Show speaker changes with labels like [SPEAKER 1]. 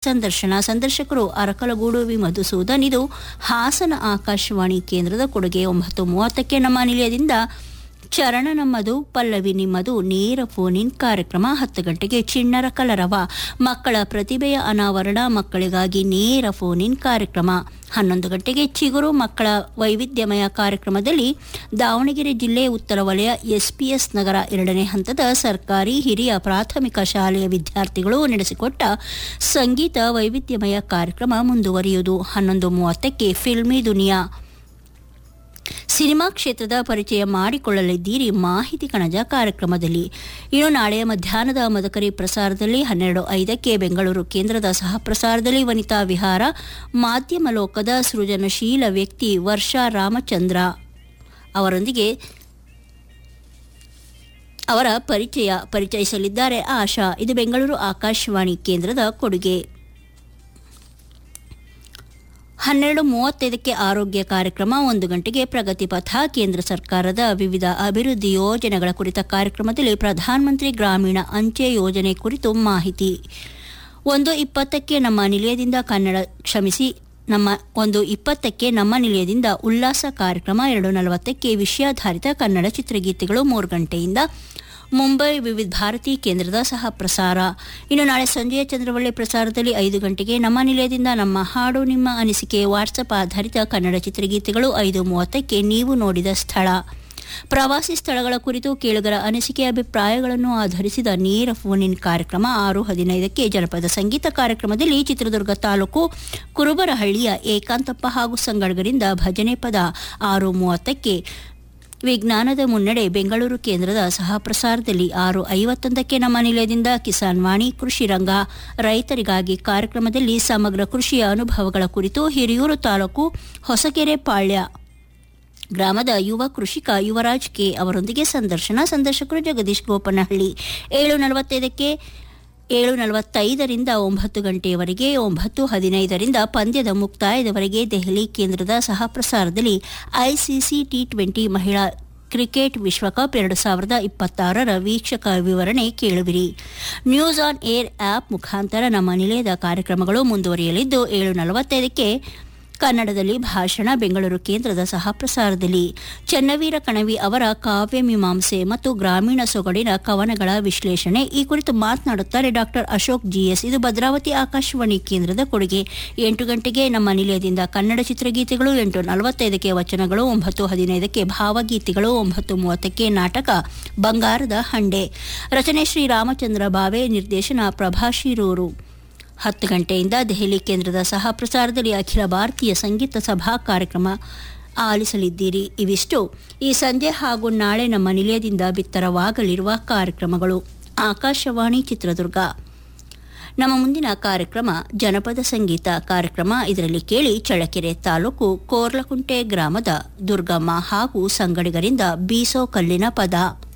[SPEAKER 1] ಸಂದರ್ಶನ ಸಂದರ್ಶಕರು ಅರಕಲಗೂಡು ವಿ ಮಧುಸೂದನ್ ಇದು ಹಾಸನ ಆಕಾಶವಾಣಿ ಕೇಂದ್ರದ ಕೊಡುಗೆ ಒಂಬತ್ತು ಮೂವತ್ತಕ್ಕೆ ನಮ್ಮ ನಿಲಯದಿಂದ ಚರಣ ನಮ್ಮದು ಪಲ್ಲವಿ ನಿಮ್ಮದು ನೇರ ಫೋನ್ ಇನ್ ಕಾರ್ಯಕ್ರಮ ಹತ್ತು ಗಂಟೆಗೆ ಚಿಣ್ಣರ ಕಲರವ ಮಕ್ಕಳ ಪ್ರತಿಭೆಯ ಅನಾವರಣ ಮಕ್ಕಳಿಗಾಗಿ ನೇರ ಫೋನ್ ಇನ್ ಕಾರ್ಯಕ್ರಮ ಹನ್ನೊಂದು ಗಂಟೆಗೆ ಚಿಗುರು ಮಕ್ಕಳ ವೈವಿಧ್ಯಮಯ ಕಾರ್ಯಕ್ರಮದಲ್ಲಿ ದಾವಣಗೆರೆ ಜಿಲ್ಲೆ ಉತ್ತರ ವಲಯ ಎಸ್ಪಿಎಸ್ ನಗರ ಎರಡನೇ ಹಂತದ ಸರ್ಕಾರಿ ಹಿರಿಯ ಪ್ರಾಥಮಿಕ ಶಾಲೆಯ ವಿದ್ಯಾರ್ಥಿಗಳು ನಡೆಸಿಕೊಟ್ಟ ಸಂಗೀತ ವೈವಿಧ್ಯಮಯ ಕಾರ್ಯಕ್ರಮ ಮುಂದುವರಿಯುವುದು ಹನ್ನೊಂದು ಮೂವತ್ತಕ್ಕೆ ಫಿಲ್ಮಿ ದುನಿಯಾ ಸಿನಿಮಾ ಕ್ಷೇತ್ರದ ಪರಿಚಯ ಮಾಡಿಕೊಳ್ಳಲಿದ್ದೀರಿ ಮಾಹಿತಿ ಕಣಜ ಕಾರ್ಯಕ್ರಮದಲ್ಲಿ ಇನ್ನು ನಾಳೆಯ ಮಧ್ಯಾಹ್ನದ ಮದಕರಿ ಪ್ರಸಾರದಲ್ಲಿ ಹನ್ನೆರಡು ಐದಕ್ಕೆ ಬೆಂಗಳೂರು ಕೇಂದ್ರದ ಸಹ ಪ್ರಸಾರದಲ್ಲಿ ವನಿತಾ ವಿಹಾರ ಮಾಧ್ಯಮ ಲೋಕದ ಸೃಜನಶೀಲ ವ್ಯಕ್ತಿ ವರ್ಷಾ ರಾಮಚಂದ್ರ ಅವರೊಂದಿಗೆ ಅವರ ಪರಿಚಯ ಪರಿಚಯಿಸಲಿದ್ದಾರೆ ಆಶಾ ಇದು ಬೆಂಗಳೂರು ಆಕಾಶವಾಣಿ ಕೇಂದ್ರದ ಕೊಡುಗೆ ಹನ್ನೆರಡು ಮೂವತ್ತೈದಕ್ಕೆ ಆರೋಗ್ಯ ಕಾರ್ಯಕ್ರಮ ಒಂದು ಗಂಟೆಗೆ ಪ್ರಗತಿ ಪಥ ಕೇಂದ್ರ ಸರ್ಕಾರದ ವಿವಿಧ ಅಭಿವೃದ್ಧಿ ಯೋಜನೆಗಳ ಕುರಿತ ಕಾರ್ಯಕ್ರಮದಲ್ಲಿ ಪ್ರಧಾನಮಂತ್ರಿ ಗ್ರಾಮೀಣ ಅಂಚೆ ಯೋಜನೆ ಕುರಿತು ಮಾಹಿತಿ ಒಂದು ಇಪ್ಪತ್ತಕ್ಕೆ ನಮ್ಮ ನಿಲಯದಿಂದ ಕನ್ನಡ ಕ್ಷಮಿಸಿ ನಮ್ಮ ಒಂದು ಇಪ್ಪತ್ತಕ್ಕೆ ನಮ್ಮ ನಿಲಯದಿಂದ ಉಲ್ಲಾಸ ಕಾರ್ಯಕ್ರಮ ಎರಡು ನಲವತ್ತಕ್ಕೆ ವಿಷಯಾಧಾರಿತ ಕನ್ನಡ ಚಿತ್ರಗೀತೆಗಳು ಮೂರು ಗಂಟೆಯಿಂದ ಮುಂಬೈ ವಿವಿಧ ಭಾರತಿ ಕೇಂದ್ರದ ಸಹ ಪ್ರಸಾರ ಇನ್ನು ನಾಳೆ ಸಂಜೆಯ ಚಂದ್ರವಳ್ಳಿ ಪ್ರಸಾರದಲ್ಲಿ ಐದು ಗಂಟೆಗೆ ನಮ್ಮ ನಿಲಯದಿಂದ ನಮ್ಮ ಹಾಡು ನಿಮ್ಮ ಅನಿಸಿಕೆ ವಾಟ್ಸಪ್ ಆಧಾರಿತ ಕನ್ನಡ ಚಿತ್ರಗೀತೆಗಳು ಐದು ಮೂವತ್ತಕ್ಕೆ ನೀವು ನೋಡಿದ ಸ್ಥಳ ಪ್ರವಾಸಿ ಸ್ಥಳಗಳ ಕುರಿತು ಕೇಳುಗರ ಅನಿಸಿಕೆ ಅಭಿಪ್ರಾಯಗಳನ್ನು ಆಧರಿಸಿದ ನೇರ ಫೋನ್ ಇನ್ ಕಾರ್ಯಕ್ರಮ ಆರು ಹದಿನೈದಕ್ಕೆ ಜನಪದ ಸಂಗೀತ ಕಾರ್ಯಕ್ರಮದಲ್ಲಿ ಚಿತ್ರದುರ್ಗ ತಾಲೂಕು ಕುರುಬರಹಳ್ಳಿಯ ಏಕಾಂತಪ್ಪ ಹಾಗೂ ಸಂಗಡಗರಿಂದ ಭಜನೆ ಪದ ಆರು ಮೂವತ್ತಕ್ಕೆ ವಿಜ್ಞಾನದ ಮುನ್ನಡೆ ಬೆಂಗಳೂರು ಕೇಂದ್ರದ ಸಹ ಪ್ರಸಾರದಲ್ಲಿ ಆರು ಐವತ್ತೊಂದಕ್ಕೆ ನಮ್ಮ ನಿಲಯದಿಂದ ಕಿಸಾನ್ ವಾಣಿ ಕೃಷಿ ರಂಗ ರೈತರಿಗಾಗಿ ಕಾರ್ಯಕ್ರಮದಲ್ಲಿ ಸಮಗ್ರ ಕೃಷಿಯ ಅನುಭವಗಳ ಕುರಿತು ಹಿರಿಯೂರು ತಾಲೂಕು ಹೊಸಕೆರೆ ಪಾಳ್ಯ ಗ್ರಾಮದ ಯುವ ಕೃಷಿಕ ಯುವರಾಜ್ ಕೆ ಅವರೊಂದಿಗೆ ಸಂದರ್ಶನ ಸಂದರ್ಶಕರು ಜಗದೀಶ್ ಗೋಪನಹಳ್ಳಿ ಏಳು ನಲವತ್ತೈದಕ್ಕೆ ಏಳು ನಲವತ್ತೈದರಿಂದ ಒಂಬತ್ತು ಗಂಟೆಯವರೆಗೆ ಒಂಬತ್ತು ಹದಿನೈದರಿಂದ ಪಂದ್ಯದ ಮುಕ್ತಾಯದವರೆಗೆ ದೆಹಲಿ ಕೇಂದ್ರದ ಸಹ ಪ್ರಸಾರದಲ್ಲಿ ಐಸಿಸಿ ಟಿ ಟ್ವೆಂಟಿ ಮಹಿಳಾ ಕ್ರಿಕೆಟ್ ವಿಶ್ವಕಪ್ ಎರಡು ಸಾವಿರದ ಇಪ್ಪತ್ತಾರರ ವೀಕ್ಷಕ ವಿವರಣೆ ಕೇಳುವಿರಿ ನ್ಯೂಸ್ ಆನ್ ಏರ್ ಆಪ್ ಮುಖಾಂತರ ನಮ್ಮ ನಿಲಯದ ಕಾರ್ಯಕ್ರಮಗಳು ಮುಂದುವರಿಯಲಿದ್ದು ಏಳು ನಲವತ್ತೈದಕ್ಕೆ ಕನ್ನಡದಲ್ಲಿ ಭಾಷಣ ಬೆಂಗಳೂರು ಕೇಂದ್ರದ ಸಹ ಪ್ರಸಾರದಲ್ಲಿ ಚನ್ನವೀರ ಕಣವಿ ಅವರ ಕಾವ್ಯ ಮೀಮಾಂಸೆ ಮತ್ತು ಗ್ರಾಮೀಣ ಸೊಗಡಿನ ಕವನಗಳ ವಿಶ್ಲೇಷಣೆ ಈ ಕುರಿತು ಮಾತನಾಡುತ್ತಾರೆ ಡಾಕ್ಟರ್ ಅಶೋಕ್ ಜಿಎಸ್ ಇದು ಭದ್ರಾವತಿ ಆಕಾಶವಾಣಿ ಕೇಂದ್ರದ ಕೊಡುಗೆ ಎಂಟು ಗಂಟೆಗೆ ನಮ್ಮ ನಿಲಯದಿಂದ ಕನ್ನಡ ಚಿತ್ರಗೀತೆಗಳು ಎಂಟು ನಲವತ್ತೈದಕ್ಕೆ ವಚನಗಳು ಒಂಬತ್ತು ಹದಿನೈದಕ್ಕೆ ಭಾವಗೀತೆಗಳು ಒಂಬತ್ತು ಮೂವತ್ತಕ್ಕೆ ನಾಟಕ ಬಂಗಾರದ ಹಂಡೆ ರಚನೆ ಶ್ರೀ ರಾಮಚಂದ್ರ ಬಾವೆ ನಿರ್ದೇಶನ ಪ್ರಭಾ ಶಿರೂರು ಹತ್ತು ಗಂಟೆಯಿಂದ ದೆಹಲಿ ಕೇಂದ್ರದ ಸಹ ಪ್ರಸಾರದಲ್ಲಿ ಅಖಿಲ ಭಾರತೀಯ ಸಂಗೀತ ಸಭಾ ಕಾರ್ಯಕ್ರಮ ಆಲಿಸಲಿದ್ದೀರಿ ಇವಿಷ್ಟು ಈ ಸಂಜೆ ಹಾಗೂ ನಾಳೆ ನಮ್ಮ ನಿಲಯದಿಂದ ಬಿತ್ತರವಾಗಲಿರುವ ಕಾರ್ಯಕ್ರಮಗಳು ಆಕಾಶವಾಣಿ ಚಿತ್ರದುರ್ಗ ನಮ್ಮ ಮುಂದಿನ ಕಾರ್ಯಕ್ರಮ ಜನಪದ ಸಂಗೀತ ಕಾರ್ಯಕ್ರಮ ಇದರಲ್ಲಿ ಕೇಳಿ ಚಳ್ಳಕೆರೆ ತಾಲೂಕು ಕೋರ್ಲಕುಂಟೆ ಗ್ರಾಮದ ದುರ್ಗಮ್ಮ ಹಾಗೂ ಸಂಗಡಿಗರಿಂದ ಬೀಸೋ ಕಲ್ಲಿನ ಪದ